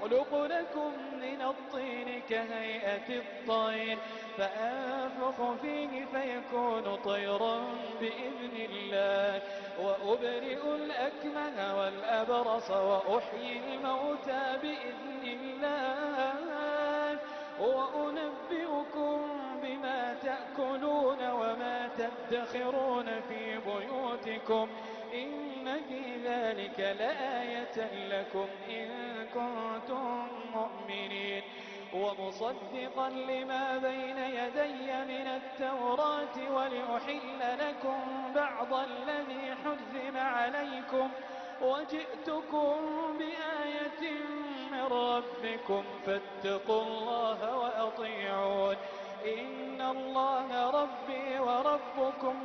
يخلق لكم من الطين كهيئة الطير فأنفخ فيه فيكون طيرا بإذن الله وأبرئ الأكمه والأبرص وأحيي الموتى بإذن الله وأنبئكم بما تأكلون وما تدخرون في بيوتكم إن في ذلك لآية لكم إن كنتم مؤمنين ومصدقا لما بين يدي من التوراة ولأحل لكم بعض الذي حرم عليكم وجئتكم بآية من ربكم فاتقوا الله وأطيعون إن الله ربي وربكم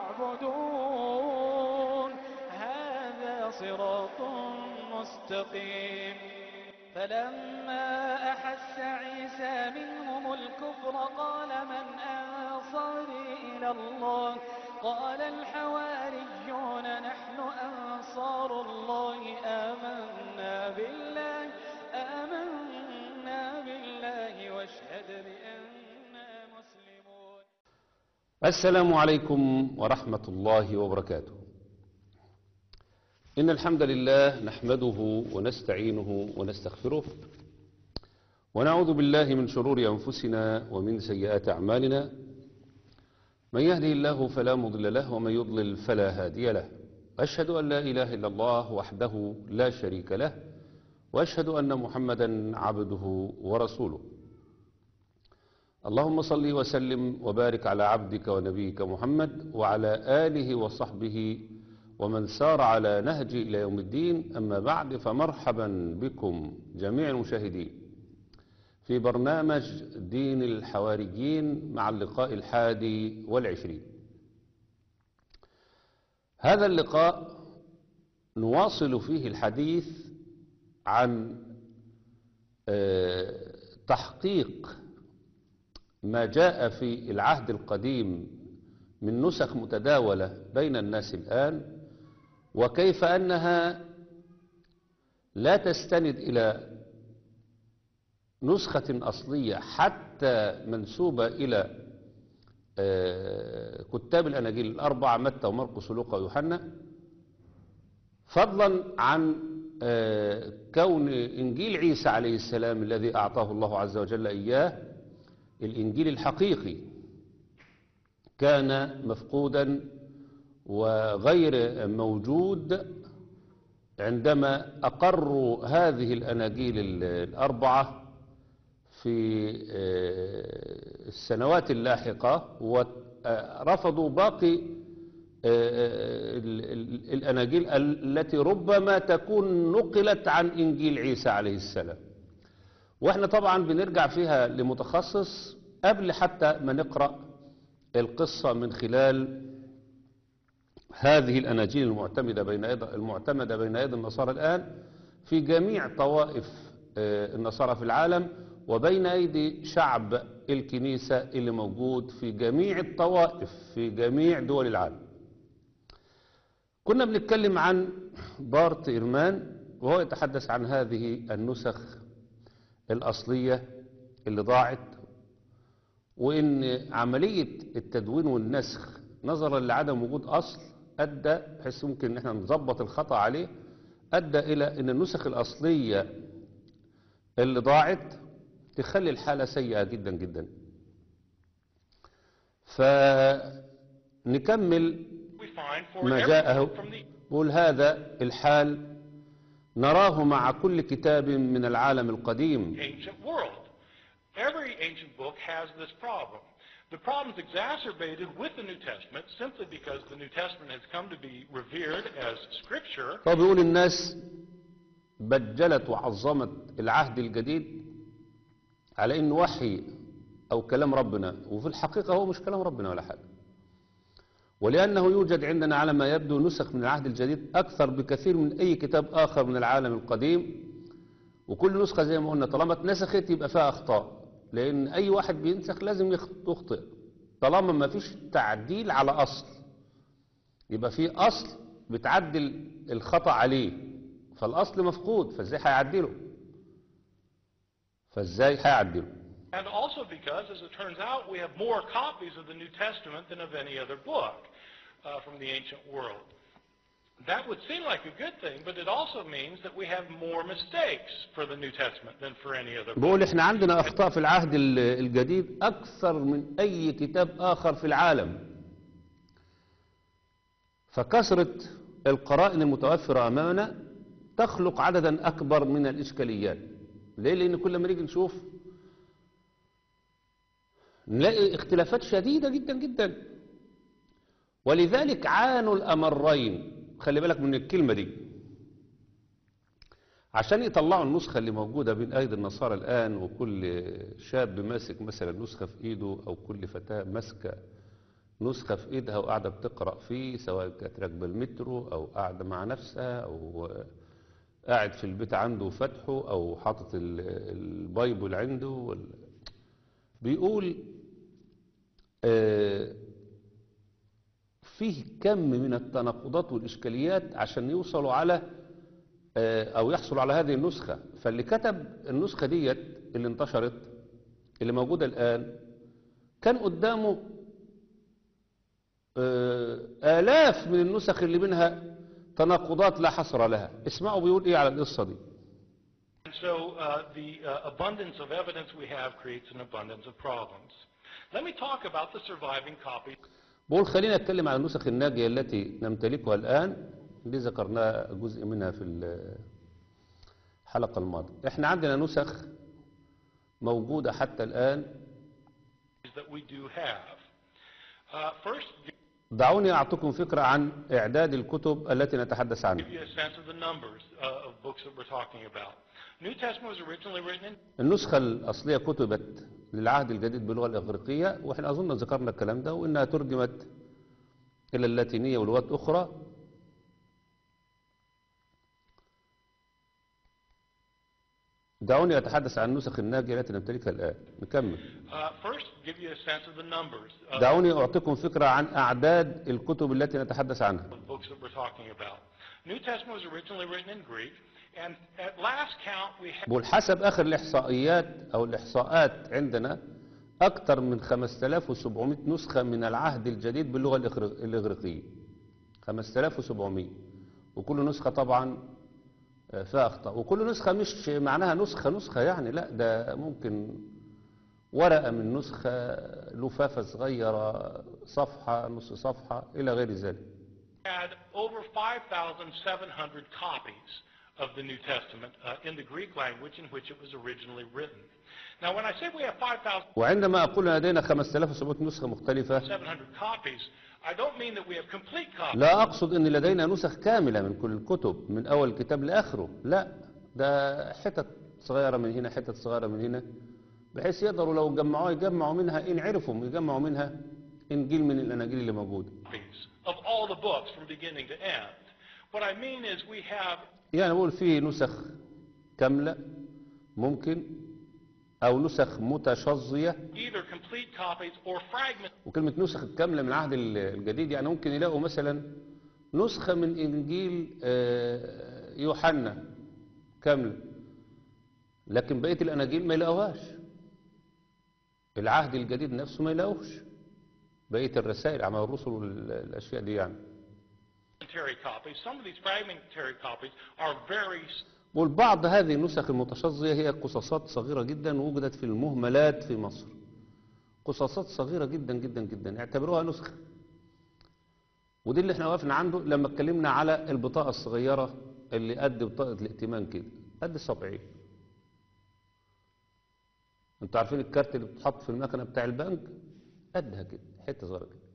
فاعبدون هذا صراط مستقيم فلما أحس عيسى منهم الكفر قال من أنصاري إلى الله قال الحواريون نحن أنصار الله آمنا بالله آمنا بالله واشهد بأننا مسلمون السلام عليكم ورحمة الله وبركاته إن الحمد لله نحمده ونستعينه ونستغفره ونعوذ بالله من شرور أنفسنا ومن سيئات أعمالنا من يهده الله فلا مضل له ومن يضلل فلا هادي له أشهد أن لا إله إلا الله وحده لا شريك له وأشهد أن محمدا عبده ورسوله اللهم صل وسلم وبارك على عبدك ونبيك محمد وعلى آله وصحبه ومن سار على نهج إلى يوم الدين أما بعد فمرحبا بكم جميع المشاهدين في برنامج دين الحواريين مع اللقاء الحادي والعشرين هذا اللقاء نواصل فيه الحديث عن آه، تحقيق ما جاء في العهد القديم من نسخ متداولة بين الناس الآن وكيف أنها لا تستند إلى نسخة أصلية حتى منسوبة إلى آه، كتاب الأناجيل الأربعة متى ومرقس ولوقا ويوحنا فضلا عن آه، كون إنجيل عيسى عليه السلام الذي أعطاه الله عز وجل إياه الإنجيل الحقيقي كان مفقودا وغير موجود عندما أقروا هذه الأناجيل ال- الأربعة في آه، السنوات اللاحقة ورفضوا باقي آه، ال- ال- الأناجيل التي ربما تكون نقلت عن إنجيل عيسى عليه السلام واحنا طبعا بنرجع فيها لمتخصص قبل حتى ما نقرأ القصة من خلال هذه الأناجيل المعتمدة بين يد المعتمدة بين يد النصارى الآن في جميع طوائف آه، النصارى في العالم وبين أيدي شعب الكنيسة اللي موجود في جميع الطوائف في جميع دول العالم كنا بنتكلم عن بارت إرمان وهو يتحدث عن هذه النسخ الأصلية اللي ضاعت وإن عملية التدوين والنسخ نظرا لعدم وجود أصل أدى بحيث ممكن إن احنا نظبط الخطأ عليه أدى إلى أن النسخ الأصلية اللي ضاعت تخلي الحالة سيئة جدا جدا فنكمل we find for ما جاءه everyone from the بقول هذا الحال نراه مع كل كتاب من العالم القديم ancient world. Every ancient book has this problem. The problem's exacerbated with the New Testament simply because the New Testament has come to be revered as scripture هو بيقول الناس بجلت وعظمت العهد الجديد على انه وحي او كلام ربنا وفي الحقيقة هو مش كلام ربنا ولا حاجة ولأنه يوجد عندنا على ما يبدو نسخ من العهد الجديد أكثر بكثير من أي كتاب آخر من العالم القديم وكل نسخة زي ما قلنا طالما اتنسخت يبقى فيها أخطاء لأن أي واحد بينسخ لازم يخ- يخطئ طالما ما فيش تعديل على أصل يبقى في أصل بتعدل الخطأ عليه فالأصل مفقود فازاي هيعدله فازاي هيعدلوا And also because, as it turns out, we have more copies of the New Testament than of any other book uh, from the ancient world. That would seem like a good thing, but it also means that we have more mistakes for the New Testament than for any other book. بقول احنا عندنا اخطاء في العهد ال- الجديد اكثر من اي كتاب اخر في العالم فكثرة القرائن المتوفرة امامنا تخلق عددا اكبر من الاشكاليات ليه لان كل ما نيجي نشوف نلاقي اختلافات شديدة جدا جدا ولذلك عانوا الامرين خلي بالك من الكلمة دي عشان يطلعوا النسخة اللي موجودة بين أيدي النصارى الآن وكل شاب ماسك مثلا نسخة في إيده أو كل فتاة ماسكة نسخة في إيدها وقاعدة بتقرأ فيه سواء كانت راكبة المترو أو قاعدة مع نفسها أو قاعد في البيت عنده فتحه أو حاطط ال- البايبل عنده وال- بيقول آه، فيه كم من التناقضات والإشكاليات عشان يوصلوا على آه، او يحصل على هذه النسخة فاللي كتب النسخة ديت اللي انتشرت اللي موجودة الآن كان قدامه آه، آلاف من النسخ اللي منها تناقضات لا حصر لها اسمعوا بيقول ايه على القصة دي And so uh, the uh, abundance of evidence we have creates an abundance of problems. Let me talk about the surviving copy بقول خلينا اتكلم عن النسخ الناجية التي نمتلكها الآن اللي ذكرناها جزء منها في الحلقة الماضية احنا عندنا نسخ موجودة حتى الآن that we do have. Uh, first, دعوني أعطيكم فكرة عن إعداد الكتب التي نتحدث give عنها you a sense of the numbers uh, of books that we're talking about. New Testament was originally written in النسخة الأصلية كتبت للعهد الجديد باللغة الإغريقية وإحنا أظن ذكرنا الكلام ده وإنها ترجمت إلى اللاتينية ولغات أخرى دعوني أتحدث عن النسخ الناجية التي نمتلكها الآن نكمل Uh, first, give you a sense of the numbers of دعوني أعطيكم فكرة عن أعداد الكتب التي نتحدث عنها the books that we're talking about. New Testament was originally written in Greek, and at last count we have بقول حسب آخر الإحصائيات أو الإحصاءات عندنا أكثر من 5700 نسخة من العهد الجديد باللغة الإغريق- الإغريقية 5700 وكل نسخة طبعا آه، فيها أخطاء وكل نسخة مش معناها نسخة نسخة يعني لا ده ممكن ورقة من نسخة لفافة صغيرة صفحة نص صفحة إلى غير ذلك had over 5,700 copies of the New Testament uh, in the Greek language in which it was originally written. Now, when I say we have 5,700 وعندما أقول لدينا 5700 نسخة مختلفة copies, I don't mean that we have complete copies. لا أقصد أن لدينا نسخ كاملة من كل الكتب من أول كتاب لآخره لا ده حتت صغيرة من هنا حتت صغيرة من هنا بحيث يقدروا لو جمعوها يجمعوا منها إن عرفوا يجمعوا منها إنجيل من الأناجيل اللي موجودة copies of all the books from beginning to end. What I mean is we have يعني بقول في نسخ كاملة ممكن أو نسخ متشظية either complete copies or fragments وكلمة نسخ كاملة من العهد ال- الجديد يعني ممكن يلاقوا مثلا نسخة من إنجيل آه، يوحنا كاملة لكن بقية الأناجيل ما يلاقوهاش العهد الجديد نفسه ما يلاقوش بقية الرسائل أعمال الرسل والأشياء دي يعني copies. Some of these fragmentary copies are very والبعض هذه النسخ المتشظية هي قصاصات صغيرة جدا وجدت في المهملات في مصر قصاصات صغيرة جدا جدا جدا اعتبروها نسخة ودي اللي احنا وقفنا عنده لما اتكلمنا على البطاقة الصغيرة اللي قد بطاقة الائتمان كده قد السبعين انتوا عارفين الكارت اللي بتحط في المكنة بتاع البنك قدها كده حتة صغيرة كده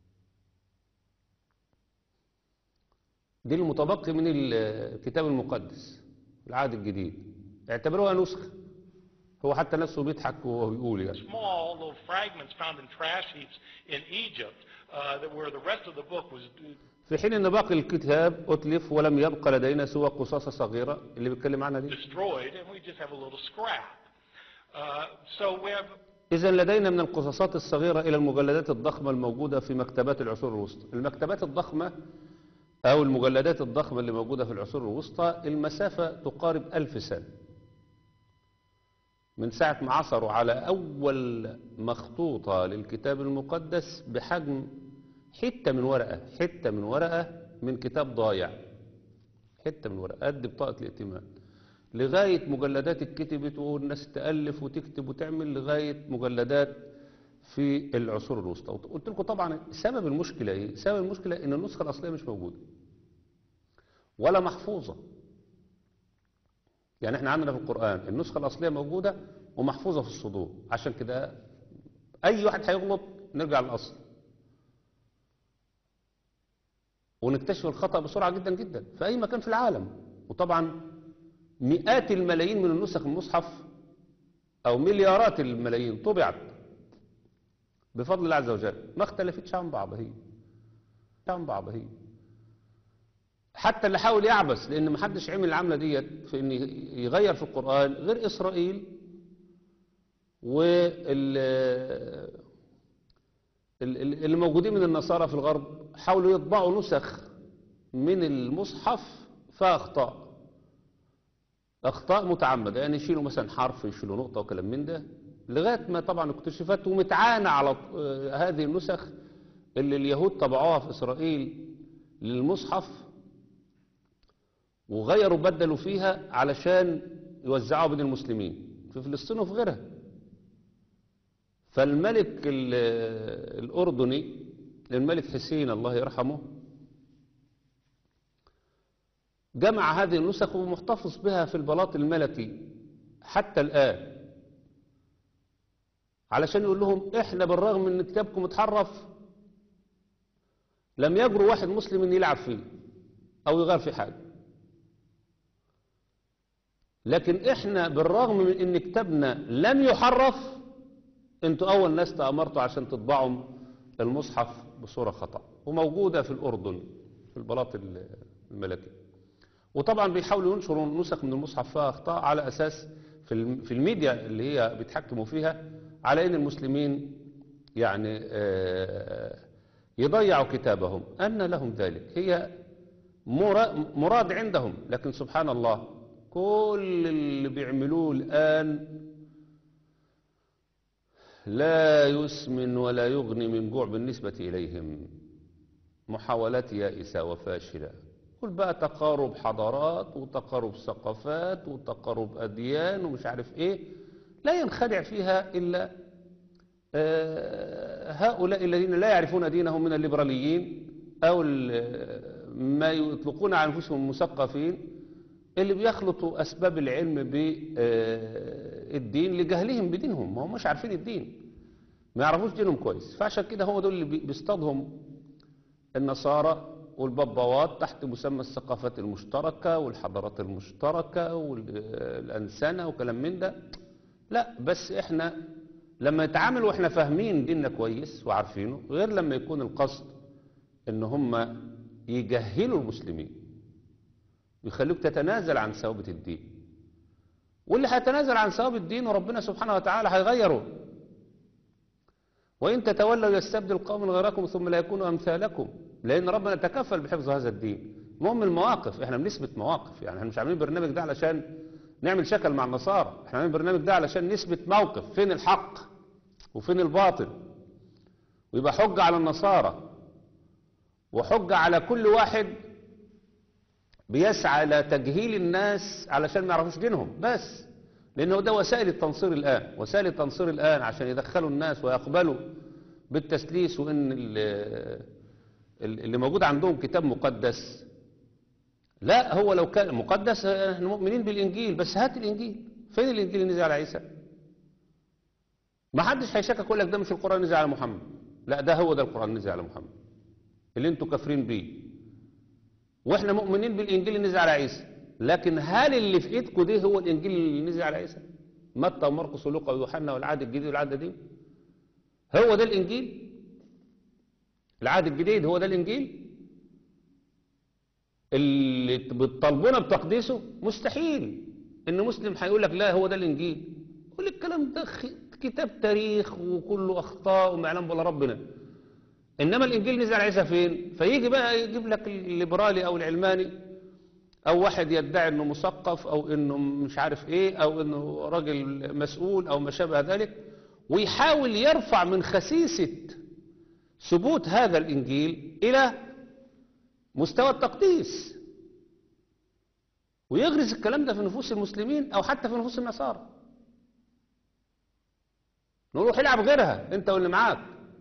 دي المتبقي من الكتاب المقدس العهد الجديد اعتبروها نسخة هو حتى نفسه بيضحك وهو بيقول يعني small little fragments found in trash heaps in Egypt uh, that where the rest of the book was في حين ان باقي الكتاب اتلف ولم يبقى لدينا سوى قصاصة صغيرة اللي بيتكلم عنها دي destroyed, and we just have a little scrap. Uh, so we have اذا لدينا من القصاصات الصغيرة الى المجلدات الضخمة الموجودة في مكتبات العصور الوسطى المكتبات الضخمة او المجلدات الضخمة اللي موجودة في العصور الوسطى المسافة تقارب ألف سنة من ساعة ما عثروا على أول مخطوطة للكتاب المقدس بحجم حتة من ورقة حتة من ورقة من كتاب ضايع حتة من ورقة قد بطاقة الائتمان لغاية مجلدات اتكتبت والناس تألف وتكتب وتعمل لغاية مجلدات في العصور الوسطى قلت لكم طبعا سبب المشكلة ايه سبب المشكلة ان النسخة الأصلية مش موجودة ولا محفوظة يعني احنا عندنا في القرآن النسخة الأصلية موجودة ومحفوظة في الصدور عشان كده أي واحد هيغلط نرجع للأصل ونكتشف الخطأ بسرعة جدا جدا في أي مكان في العالم وطبعا مئات الملايين من النسخ المصحف أو مليارات الملايين طبعت بفضل الله عز وجل ما اختلفتش عن بعض هي عن بعض هي حتى اللي حاول يعبس لان ما حدش عمل العمله ديت في ان يغير في القران غير اسرائيل وال اللي موجودين من النصارى في الغرب حاولوا يطبعوا نسخ من المصحف فيها اخطاء اخطاء متعمده يعني يشيلوا مثلا حرف يشيلوا نقطه وكلام من ده لغايه ما طبعا اكتشفت ومتعانه على آه، هذه النسخ اللي اليهود طبعوها في اسرائيل للمصحف وغيروا بدلوا فيها علشان يوزعوها بين المسلمين في فلسطين وفي غيرها فالملك ال- الأردني الملك حسين الله يرحمه جمع هذه النسخ ومحتفظ بها في البلاط الملكي حتى الآن علشان يقول لهم احنا بالرغم ان كتابكم اتحرف لم يجرؤ واحد مسلم ان يلعب فيه او يغير فيه حاجه لكن احنا بالرغم من ان كتابنا لم يحرف انتوا اول ناس تأمرتوا عشان تطبعوا المصحف بصورة خطأ وموجودة في الاردن في البلاط الملكي وطبعا بيحاولوا ينشروا نسخ من المصحف فيها اخطاء على اساس في الم- في الميديا اللي هي بيتحكموا فيها على ان المسلمين يعني آه، يضيعوا كتابهم ان لهم ذلك هي مرا- مراد عندهم لكن سبحان الله كل اللي بيعملوه الآن لا يسمن ولا يغني من جوع بالنسبة إليهم محاولات يائسة وفاشلة قل بقى تقارب حضارات وتقارب ثقافات وتقارب أديان ومش عارف إيه لا ينخدع فيها إلا آه، هؤلاء الذين لا يعرفون دينهم من الليبراليين أو ال- ما يطلقون على أنفسهم المثقفين اللي بيخلطوا أسباب العلم بالدين لجهلهم بدينهم ما هم مش عارفين الدين ما يعرفوش دينهم كويس فعشان كده هو دول اللي بي- بيصطادهم النصارى والبابوات تحت مسمى الثقافات المشتركة والحضارات المشتركة والأنسنة وكلام من ده لا بس احنا لما نتعامل واحنا فاهمين ديننا كويس وعارفينه غير لما يكون القصد ان هم يجهلوا المسلمين ويخلوك تتنازل عن ثوابت الدين واللي هيتنازل عن ثوابت الدين وربنا سبحانه وتعالى هيغيره وإن تتولوا يستبدل قوم غيركم ثم لا يكونوا أمثالكم لأن ربنا تكفل بحفظ هذا الدين المهم المواقف احنا بنثبت مواقف يعني احنا مش عاملين البرنامج ده علشان نعمل شكل مع النصارى احنا عاملين البرنامج ده علشان نثبت موقف فين الحق وفين الباطل ويبقى حجة على النصارى وحجة على كل واحد بيسعى لتجهيل الناس علشان ما يعرفوش دينهم بس لأنه ده وسائل التنصير الآن وسائل التنصير الآن عشان يدخلوا الناس ويقبلوا بالتسليس وإن ال- ال- اللي موجود عندهم كتاب مقدس لا هو لو كان مقدس احنا مؤمنين بالإنجيل بس هات الإنجيل فين الإنجيل اللي نزل على عيسى ما حدش هيشكك يقول لك ده مش القرآن نزل على محمد لا ده هو ده القرآن نزل على محمد اللي انتوا كافرين بيه واحنا مؤمنين بالانجيل اللي نزل على عيسى لكن هل اللي في ايدكم ده هو الانجيل اللي نزل على عيسى متى ومرقس ولوقا ويوحنا والعهد الجديد والعهد القديم هو ده الانجيل العهد الجديد هو ده الانجيل اللي بتطالبونا بتقديسه مستحيل ان مسلم هيقول لك لا هو ده الانجيل كل الكلام ده خ- كتاب تاريخ وكله اخطاء وما يعلم ولا ربنا انما الانجيل نزل على عيسى فين فيجي بقى يجيب لك الليبرالي او العلماني او واحد يدعي انه مثقف او انه مش عارف ايه او انه راجل مسؤول او ما شابه ذلك ويحاول يرفع من خسيسة ثبوت هذا الانجيل الى مستوى التقديس ويغرس الكلام ده في نفوس المسلمين او حتى في نفوس النصارى نقول له العب غيرها انت واللي معاك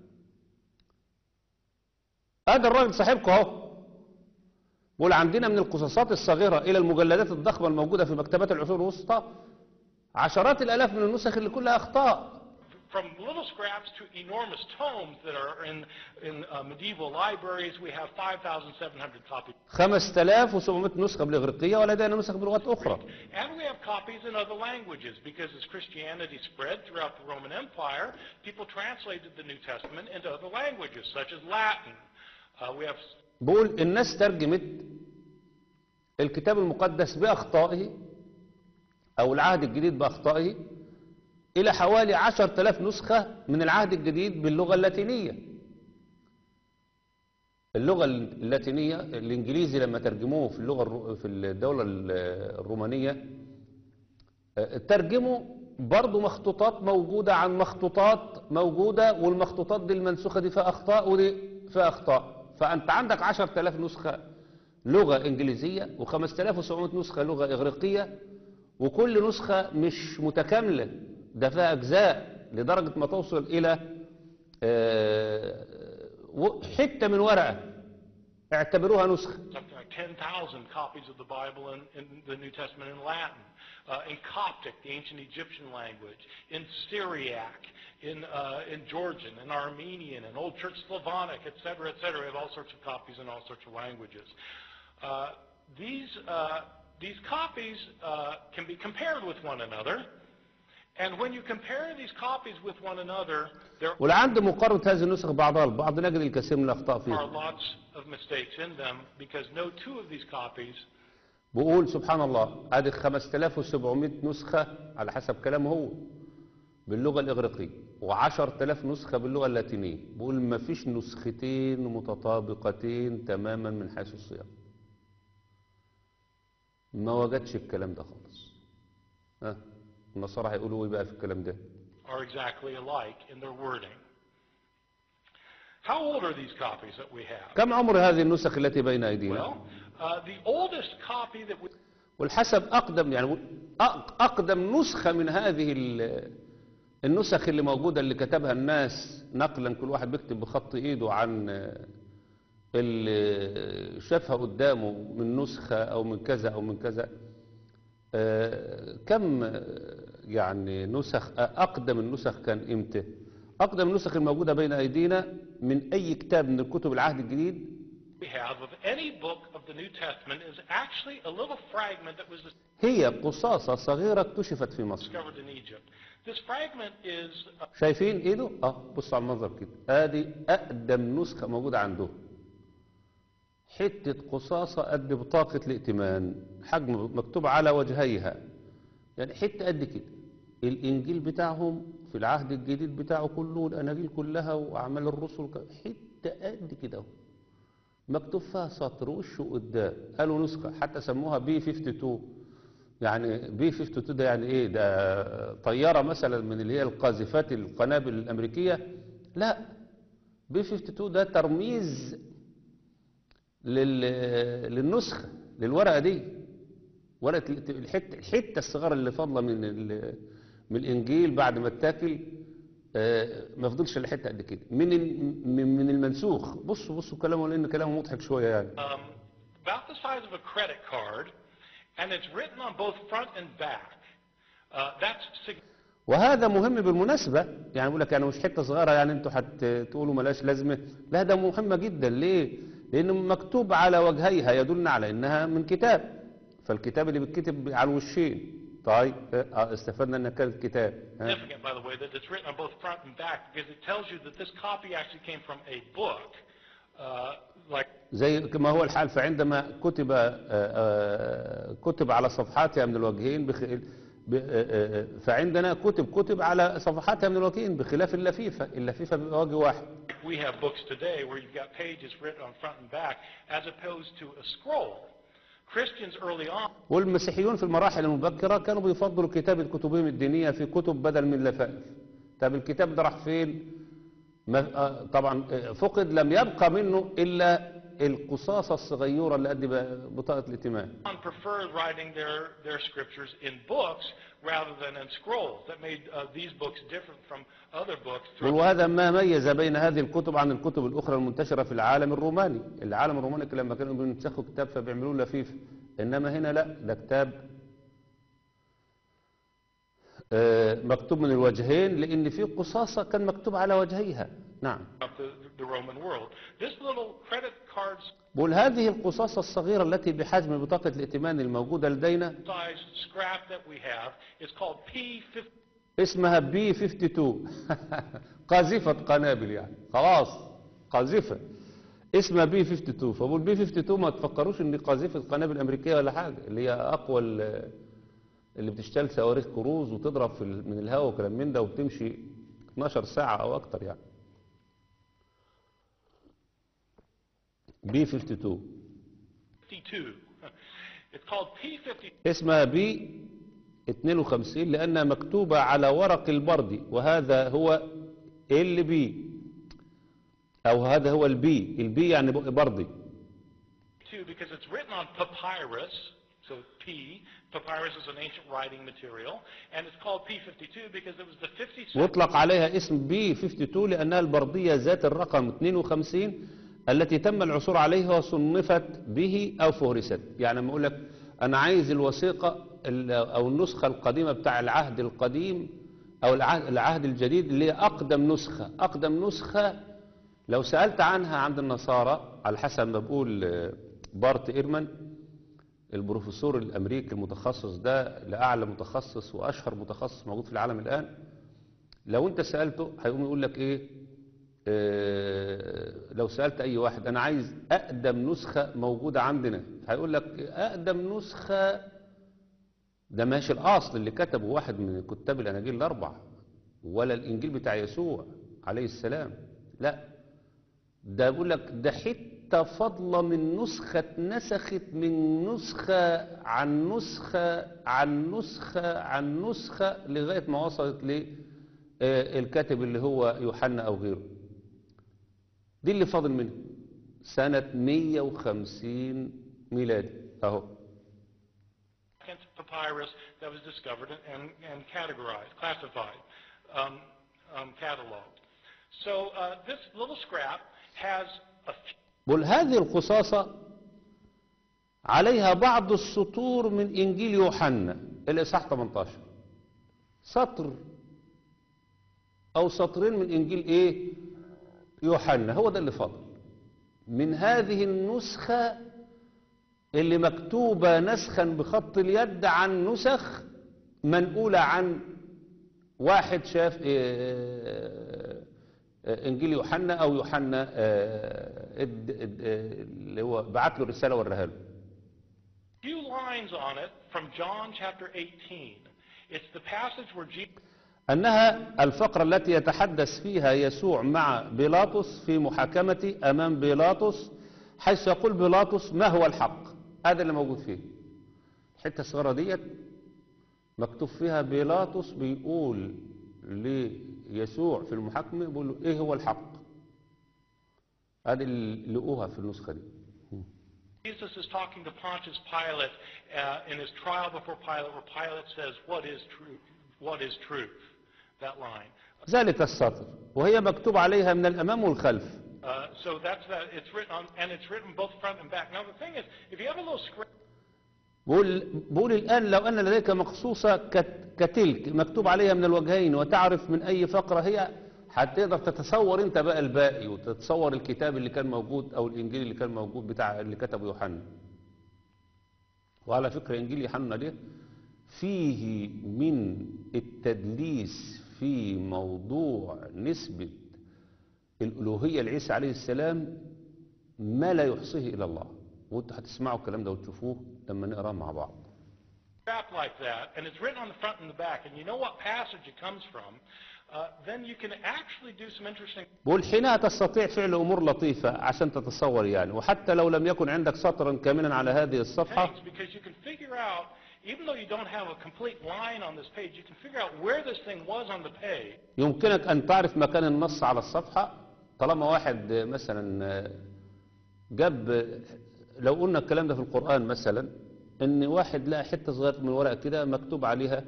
ادي الراجل صاحبكم اهو بيقول عندنا من القصاصات الصغيرة إلى المجلدات الضخمة الموجودة في مكتبات العصور الوسطى عشرات الآلاف من النسخ اللي كلها أخطاء From little scraps to enormous tomes that are in, in uh, medieval libraries, we have 5,700 copies. 5700 نسخة بالإغريقية ولدينا نسخ بلغات أخرى And we have copies in other languages because as Christianity spread throughout the Roman Empire, people translated the New Testament into other languages, such as Latin. Uh, we have بقول الناس ترجمت الكتاب المقدس بأخطائه أو العهد الجديد بأخطائه إلى حوالي 10000 نسخة من العهد الجديد باللغة اللاتينية اللغة اللاتينية الإنجليزي لما ترجموه في اللغة الرو- في الدولة الرومانية آه، ترجموا برضو مخطوطات موجودة عن مخطوطات موجودة والمخطوطات دي المنسوخة دي فيها أخطاء ودي فيها أخطاء فأنت عندك 10000 نسخة لغة إنجليزية و5700 نسخة لغة إغريقية وكل نسخة مش متكاملة ده فيها أجزاء لدرجة ما توصل إلى آه، و- حتة من ورقة اعتبروها نسخة something like 10,000 copies of the Bible in, in the New Testament in Latin, uh, in Coptic, the ancient Egyptian language, in Syriac, in, uh, in Georgian, in Armenian, in Old Church Slavonic, et cetera, et cetera. We have all sorts of copies in all sorts of languages. Uh, these, uh, these copies uh, can be compared with one another. And when you compare these copies with one another, there ولعند مقارنة هذه النسخ بعضها البعض نجد الكثير من الأخطاء are فيها lots of mistakes in them because no two of these copies بقول سبحان الله ادي 5700 نسخة على حسب كلامه هو باللغة الإغريقية و10000 نسخة باللغة اللاتينية بقول ما فيش نسختين متطابقتين تماما من حيث الصياغة ما وجدش الكلام ده خالص ها النصارى هيقولوا ايه بقى في الكلام ده are exactly alike in their wording. How old are these copies that we have? كم عمر هذه النسخ التي بين أيدينا Well, uh, the oldest copy that we والحسب أقدم يعني أق- أقدم نسخة من هذه ال- النسخ اللي موجودة اللي كتبها الناس نقلا كل واحد بيكتب بخط إيده عن اللي شافها قدامه من نسخة أو من كذا أو من كذا آه، كم آه، يعني نسخ آه، أقدم النسخ كان إمتى أقدم النسخ الموجودة بين أيدينا من أي كتاب من الكتب العهد الجديد have of any book of the New Testament is actually a little fragment that was هي قصاصة صغيرة اكتشفت في مصر discovered in Egypt. This fragment is uh, شايفين ايده اه بصوا على المنظر كده ادي اقدم نسخة موجودة عنده حتة قصاصة قد بطاقة الائتمان حجم مكتوب على وجهيها يعني حتة قد كده الانجيل بتاعهم في العهد الجديد بتاعه كله والاناجيل كلها واعمال الرسل ك- حتة قد كده اهو. مكتوب فيها سطر وشه قدام قالوا نسخة حتى سموها بي 52 يعني بي 52 ده يعني ايه ده طيارة مثلا من اللي هي القاذفات القنابل الامريكية لا بي 52 ده ترميز لل... للنسخة للورقة دي ورقة ال- الحتة الحتة الصغيرة اللي فاضلة من ال... من الانجيل بعد ما اتاكل آه، ما فضلش الا حته قد كده من ال- من من المنسوخ بصوا بصوا كلامه لان كلامه مضحك شويه يعني um, about the size of a credit card, and it's written on both front and back. Uh, that's sig- وهذا مهم بالمناسبة يعني بقول لك يعني مش حتة صغيرة يعني انتوا هتقولوا ملاش لازمة لا ده مهمة جدا ليه؟ لأنه مكتوب على وجهيها يدلنا على إنها من كتاب فالكتاب اللي بيتكتب على الوشين طيب اه استفدنا إنها كانت كتاب ها؟ significant, by the way, that it's written on both front and back because it tells you that this copy actually came from a book, uh, like زي كما هو الحال فعندما كتب آه، آه، كتب على صفحاتها من الوجهين بخ... ب... آه، آه، فعندنا كتب كتب على صفحاتها من الوجهين بخلاف اللفيفة اللفيفة بيبقى وجه واحد we have books today where you've got pages written on front and back, as opposed to a scroll. Christians early on والمسيحيون في المراحل المبكرة كانوا بيفضلوا كتابة كتبهم الدينية في كتب بدل من لفائف طب الكتاب ده راح فين ما آه، طبعا آه، فقد لم يبقى منه إلا القصاصة الصغيرة اللي قد ب- بطاقة الائتمان preferred writing their, their scriptures in books rather than in scrolls. That made uh, these books different from other books. throughout وهذا ما ميز بين هذه الكتب عن الكتب الأخرى المنتشرة في العالم الروماني العالم الروماني كان لما كانوا بينسخوا كتاب فبيعملوه لفيف إنما هنا لا ده كتاب آه، مكتوب من الوجهين لأن في قصاصة كان مكتوب على وجهيها نعم the, the Roman world. This little credit cards بقول هذه القصاصة الصغيرة التي بحجم بطاقة الائتمان الموجودة لدينا sized scrap that we have is called P50. اسمها بي 52 قاذفة قنابل يعني خلاص قاذفة اسمها بي 52 فبقول بي 52 ما تفكروش ان دي قاذفة قنابل امريكية ولا حاجة اللي هي اقوى ال- اللي بتشتغل صواريخ كروز وتضرب في ال- من الهواء وكلام من ده وبتمشي 12 ساعة او اكتر يعني بي 52 52. It's called P50. اسمها بي 52 لأنها مكتوبة على ورق البردي وهذا هو ال بي أو هذا هو البي البي يعني بردي Two, because it's written on papyrus, so P, papyrus is an ancient writing material, and it's called P52 because it was the 52nd واطلق عليها اسم بي 52 لأنها البردية ذات الرقم 52 التي تم العثور عليها وصنفت به أو فهرست يعني لما أقول لك أنا عايز الوثيقة ال- أو النسخة القديمة بتاع العهد القديم أو العهد, العهد الجديد اللي هي أقدم نسخة أقدم نسخة لو سألت عنها عند النصارى على حسب ما بقول آه، بارت إيرمان البروفيسور الأمريكي المتخصص ده لأعلى متخصص وأشهر متخصص موجود في العالم الآن لو أنت سألته هيقوم يقول لك إيه آه، لو سألت أي واحد أنا عايز أقدم نسخة موجودة عندنا هيقول لك أقدم نسخة ده ماشي الأصل اللي كتبه واحد من كتاب الأناجيل الأربعة ولا الإنجيل بتاع يسوع عليه السلام لا ده بيقول لك ده حتة فضلة من نسخة نسخت من نسخة عن نسخة عن نسخة عن نسخة لغاية ما وصلت للكاتب اللي هو يوحنا أو غيره دي اللي فاضل منه سنة 150 ميلادي أهو papyrus that was discovered and, and categorized, classified, um, um, cataloged. So uh, this little scrap has a few بقول هذه القصاصة عليها بعض السطور من إنجيل يوحنا الإصحاح 18 سطر أو سطرين من إنجيل إيه يوحنا هو ده اللي فاضل من هذه النسخة اللي مكتوبة نسخا بخط اليد عن نسخ منقولة عن واحد شاف آه، آه، انجيل يوحنا او يوحنا آه، اد- اد- آه، اللي هو بعت له رساله وراها له few lines on it from John chapter 18. It's the passage where Jesus انها الفقره التي يتحدث فيها يسوع مع بيلاطس في محاكمه امام بيلاطس حيث يقول بيلاطس ما هو الحق هذا اللي موجود فيه الحته الصغيره ديت مكتوب فيها بيلاطس بيقول ليسوع في المحاكمه بيقول له ايه هو الحق هذه اللي لقوها في النسخه دي Jesus is talking to Pontius Pilate uh, in his trial before Pilate, where Pilate says, "What is truth? What is truth?" That line. ذلك السطر وهي مكتوب عليها من الامام والخلف Uh, so that's that. It's written on, and it's written both front and back. Now the thing is, if you have a little script, بقول, بقول الآن لو أن لديك مقصوصة كت- كتلك مكتوب عليها من الوجهين وتعرف من أي فقرة هي هتقدر تتصور أنت بقى الباقي وتتصور الكتاب اللي كان موجود أو الإنجيل اللي كان موجود بتاع اللي كتبه يوحنا وعلى فكرة إنجيل يوحنا ده فيه من التدليس في موضوع نسبة الألوهية لعيسى عليه السلام ما لا يحصيه إلا الله وانتوا هتسمعوا الكلام ده وتشوفوه لما نقراه مع بعض scrap like that, and it's written on the front and the back, and you know what passage it comes from. uh, then you can actually do some interesting بقول حينها تستطيع فعل أمور لطيفة عشان تتصور يعني وحتى لو لم يكن عندك سطرا كاملا على هذه الصفحة things because you can figure out, even though you don't have a complete line on this page, you can figure out where this thing was on the page. يمكنك أن تعرف مكان النص على الصفحة طالما واحد مثلا جاب لو قلنا الكلام ده في القرآن مثلا ان واحد لقى حتة صغيرة من ورقة كده مكتوب عليها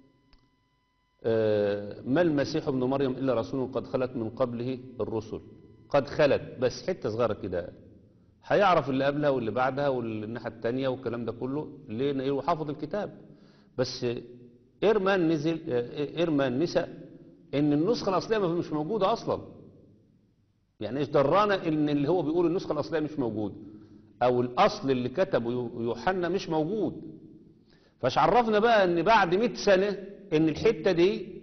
آه، ما المسيح ابن مريم إلا رسول قد خلت من قبله الرسل قد خلت بس حتة صغيرة كده هيعرف اللي قبلها واللي بعدها والناحية التانية والكلام ده كله ليه لأنه هو حافظ الكتاب بس إيرمان نزل آه، إيرمان نسى إن النسخة الأصلية ما- مش موجودة أصلا يعني إيش درانا إن اللي هو بيقول النسخة الأصلية مش موجودة أو الأصل اللي كتبه يو- يوحنا مش موجود فاش عرفنا بقى ان بعد 100 سنة ان الحتة دي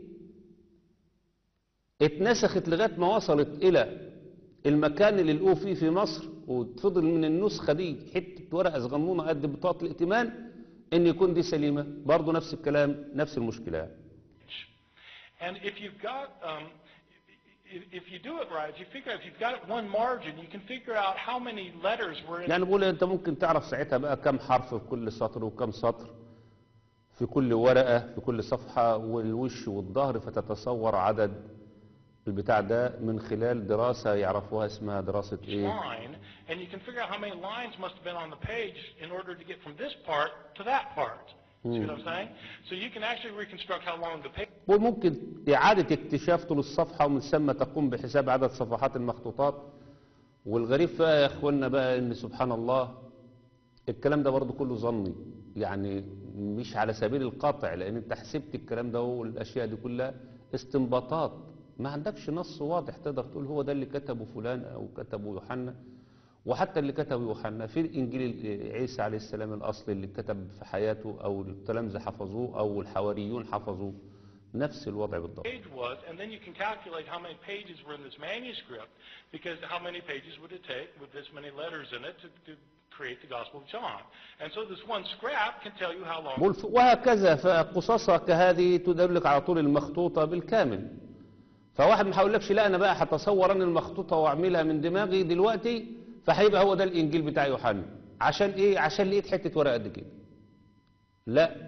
اتنسخت لغاية ما وصلت الى المكان اللي لقوه فيه في مصر وتفضل من النسخة دي حتة ورقة صغنونة قد بطاقة الائتمان ان يكون دي سليمة برضو نفس الكلام نفس المشكلة يعني. And if you've got, um, if, if you do it right, if you figure out, if you've got one margin, you can figure out how many letters were in يعني بقول انت ممكن تعرف ساعتها بقى كم حرف في كل سطر وكم سطر في كل ورقة في كل صفحة والوش والظهر فتتصور عدد البتاع ده من خلال دراسة يعرفوها اسمها دراسة each ايه line, and you can figure out how many lines must have been on the page in order to get from this part to that part. See what I'm saying? So you can actually reconstruct how long the page وممكن إعادة اكتشاف طول الصفحة ومن ثم تقوم بحساب عدد صفحات المخطوطات والغريب فيها يا اخوانا بقى ان سبحان الله الكلام ده برضو كله ظني يعني مش على سبيل القطع لان انت حسبت الكلام ده والاشياء دي كلها استنباطات ما عندكش نص واضح تقدر تقول هو ده اللي كتبه فلان او كتبه يوحنا وحتى اللي كتبه يوحنا في الانجيل عيسى عليه السلام الاصلي اللي كتب في حياته او التلامذه حفظوه او الحواريون حفظوه نفس الوضع بالضبط page was, and then you can calculate how many pages were in this manuscript, because how many pages would it take with this many letters in it to, to create the Gospel of John? And so this one scrap can tell you how long بقول ف- وهكذا فقصصها كهذه تدلك على طول المخطوطة بالكامل فواحد ما هيقولكش لا انا بقى هتصور انا المخطوطة واعملها من دماغي دلوقتي فهيبقى هو ده الانجيل بتاع يوحنا عشان ايه عشان لقيت حتة ورقة قد كده لا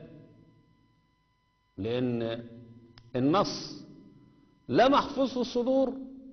لان النص لا محفوظ في الصدور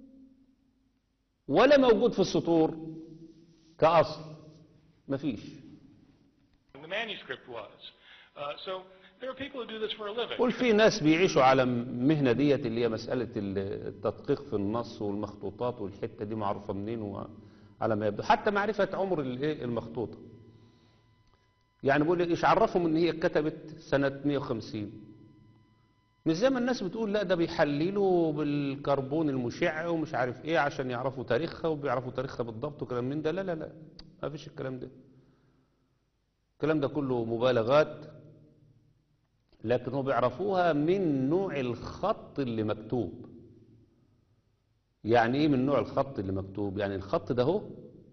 ولا موجود في السطور كأصل مفيش the manuscript was. Uh, so there are people who do this for a living. قول في ناس بيعيشوا على المهنة ديت اللي هي مسألة التدقيق في النص والمخطوطات والحتة دي معروفة منين وعلى ما يبدو حتى معرفة عمر الايه المخطوطة يعني بقول ايش عرفهم ان هي اتكتبت سنة 150 مش زي ما الناس بتقول لا ده بيحللوا بالكربون المشع ومش عارف ايه عشان يعرفوا تاريخها وبيعرفوا تاريخها بالضبط وكلام من ده لا لا لا ما فيش الكلام ده الكلام ده كله مبالغات لكن هم بيعرفوها من نوع الخط اللي مكتوب يعني ايه من نوع الخط اللي مكتوب يعني الخط ده هو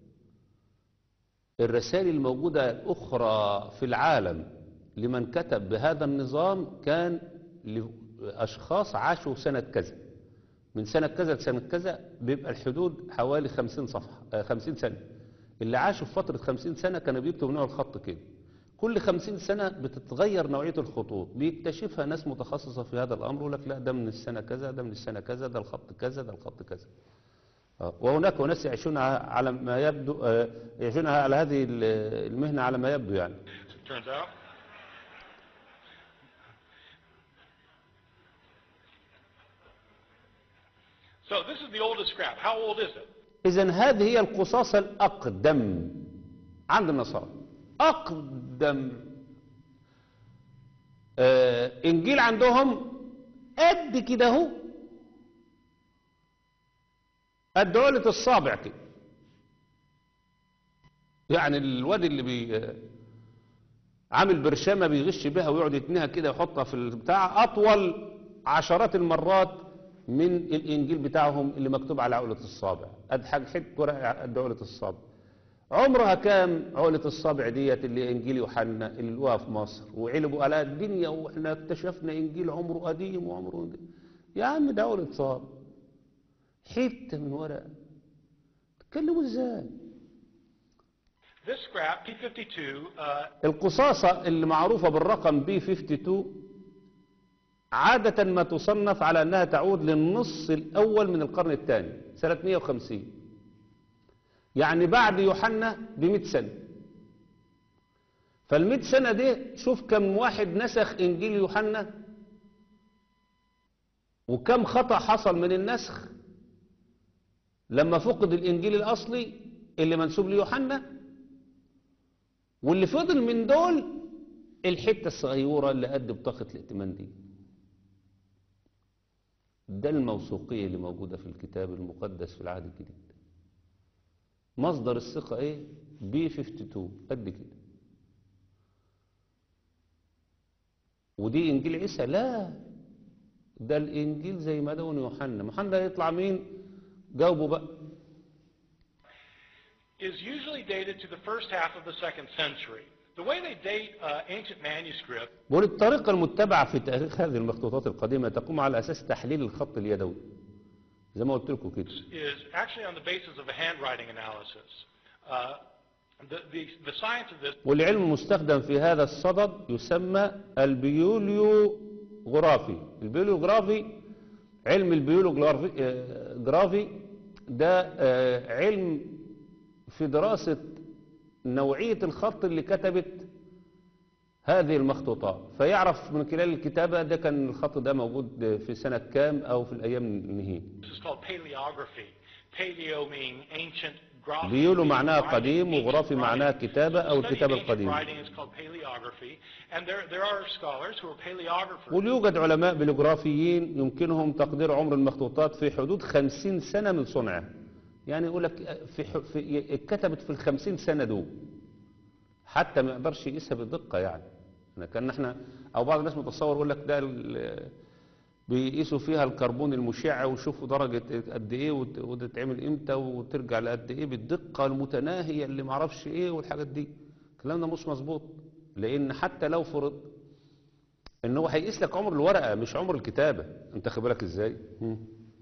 الرسائل الموجودة الأخرى في العالم لمن كتب بهذا النظام كان لأشخاص عاشوا سنة كذا من سنة كذا لسنة كذا بيبقى الحدود حوالي خمسين صفحة آه، خمسين سنة اللي عاشوا في فترة خمسين سنة كانوا بيكتبوا نوع الخط كده كل خمسين سنة بتتغير نوعية الخطوط بيكتشفها ناس متخصصة في هذا الأمر يقول لك لا ده من السنة كذا ده من السنة كذا ده الخط كذا ده الخط كذا آه، وهناك ناس يعيشون على ما يبدو آه، يعيشون على هذه المهنة على ما يبدو يعني As it turns out. So this is the oldest scrap. How old is it? إذا هذه هي القصاصة الأقدم عند النصارى أقدم آه إنجيل عندهم قد كده اهو قد علة الصابع كده يعني الواد اللي بي آه، عامل برشامة بيغش بها ويقعد يتنيها كده ويحطها في البتاع أطول عشرات المرات من الإنجيل بتاعهم اللي مكتوب على عقلة الصابع قد حاجة حتة ورقة قد عقلة الصابع عمرها كام عقلة الصابع ديت اللي إنجيل يوحنا اللي لقوها في مصر وعلبوا على الدنيا وإحنا اكتشفنا إنجيل عمره قديم وعمره يا عم ده أول اتصال حتة من ورقة تتكلموا ازاي This scrap, P52, uh, القصاصة اللي معروفة بالرقم بي 52 عادة ما تصنف على أنها تعود للنص الأول من القرن الثاني سنة 150 يعني بعد يوحنا ب 100 سنة فال 100 سنة دي شوف كم واحد نسخ إنجيل يوحنا وكم خطأ حصل من النسخ لما فقد الإنجيل الأصلي اللي منسوب ليوحنا واللي فضل من دول الحتة الصغيرة اللي قد بطاقة الائتمان دي ده الموثوقية اللي موجودة في الكتاب المقدس في العهد الجديد مصدر الثقة ايه بي 52 قد كده ودي انجيل عيسى لا ده الانجيل زي ما دون يوحنا يوحنا يطلع مين جاوبوا بقى is usually dated to the first half of the second century. The way they date uh, ancient manuscript بقول الطريقة المتبعة في تاريخ هذه المخطوطات القديمة تقوم على أساس تحليل الخط اليدوي زي ما قلت لكم كده is actually on the basis of a handwriting analysis. Uh, the, the, the science of this والعلم المستخدم في هذا الصدد يسمى البيوليوغرافي البيوليوغرافي علم البيوليوغرافي آه، جرافي ده آه، علم في دراسة نوعية الخط اللي كتبت هذه المخطوطات فيعرف من خلال الكتابة ده كان الخط ده موجود في سنة كام أو في الأيام النهائية is called paleography. Paleo meaning ancient graphy. بيولو معناها meaning قديم writing, وغرافي ancient معناها writing. كتابة أو The study of الكتابة ancient القديمة writing is called paleography, and there, there are scholars who are paleographers. وليوجد علماء بلوجرافيين يمكنهم تقدير عمر المخطوطات في حدود خمسين سنة من صنعها يعني يقول لك في, ح- في اتكتبت في الخمسين سنة دول حتى ما يقدرش يقيسها بدقة يعني إحنا كان احنا او بعض الناس متصور يقول لك ده ال- بيقيسوا فيها الكربون المشع ويشوفوا درجة قد ايه وت- وتتعمل امتى وترجع لقد ايه بالدقة المتناهية اللي معرفش ايه والحاجات دي الكلام ده مش مظبوط لان حتى لو فرض ان هو هيقيس لك عمر الورقة مش عمر الكتابة انت خد بالك ازاي مم.